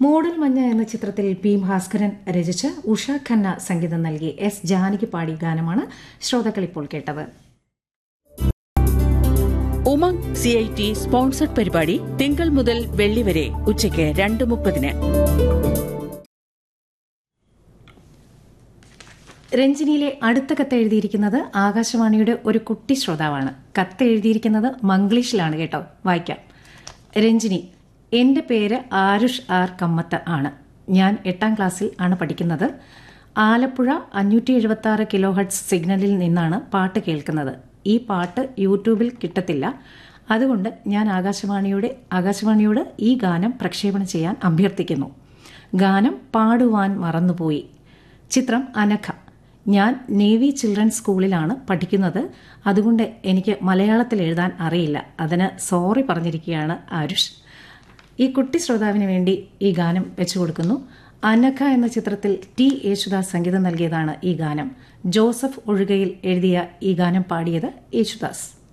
മൂടൽ മഞ്ഞ എന്ന ചിത്രത്തിൽ പി ഭാസ്കരൻ രചിച്ച് ഉഷ ഖന്ന സംഗീതം നൽകി എസ് ജാനകി പാടി ഗാനമാണ് ശ്രോതാക്കൾ ഇപ്പോൾ കേട്ടത് Umang C I T sponsored പരിപാടി തിങ്കൾ മുതൽ വെള്ളി വരെ ഉച്ചയ്ക്ക് രണ്ട് മുപ്പതിന് രഞ്ജിനിയിലെ അടുത്ത കത്ത് എഴുതിയിരിക്കുന്നത് ആകാശവാണിയുടെ ഒരു കുട്ടി ശ്രോതാവാണ് കത്ത് എഴുതിയിരിക്കുന്നത് മംഗ്ലീഷിലാണ് കേട്ടോ വായിക്കാം രഞ്ജിനി എന്റെ പേര് ആരുഷ് ആർ കമ്മത്ത് ആണ് ഞാൻ എട്ടാം ക്ലാസ്സിൽ ആണ് പഠിക്കുന്നത് ആലപ്പുഴ അഞ്ഞൂറ്റി എഴുപത്തി ആറ് കിലോ ഹെഡ്സ് സിഗ്നലിൽ നിന്നാണ് പാട്ട് കേൾക്കുന്നത് ഈ പാട്ട് യൂട്യൂബിൽ കിട്ടത്തില്ല അതുകൊണ്ട് ഞാൻ ആകാശവാണിയുടെ ആകാശവാണിയോട് ഈ ഗാനം പ്രക്ഷേപണം ചെയ്യാൻ അഭ്യർത്ഥിക്കുന്നു ഗാനം പാടുവാൻ മറന്നുപോയി ചിത്രം അനഘ ഞാൻ നേവി ചിൽഡ്രൻസ് സ്കൂളിലാണ് പഠിക്കുന്നത് അതുകൊണ്ട് എനിക്ക് മലയാളത്തിൽ എഴുതാൻ അറിയില്ല അതിന് സോറി പറഞ്ഞിരിക്കുകയാണ് ആരുഷ് ഈ കുട്ടി ശ്രോതാവിന് വേണ്ടി ഈ ഗാനം വെച്ചു കൊടുക്കുന്നു അനഘ എന്ന ചിത്രത്തിൽ ടി യേശുദാസ് സംഗീതം നൽകിയതാണ് ഈ ഗാനം ജോസഫ് ഒഴുകയിൽ എഴുതിയ ഈ ഗാനം പാടിയത് യേശുദാസ്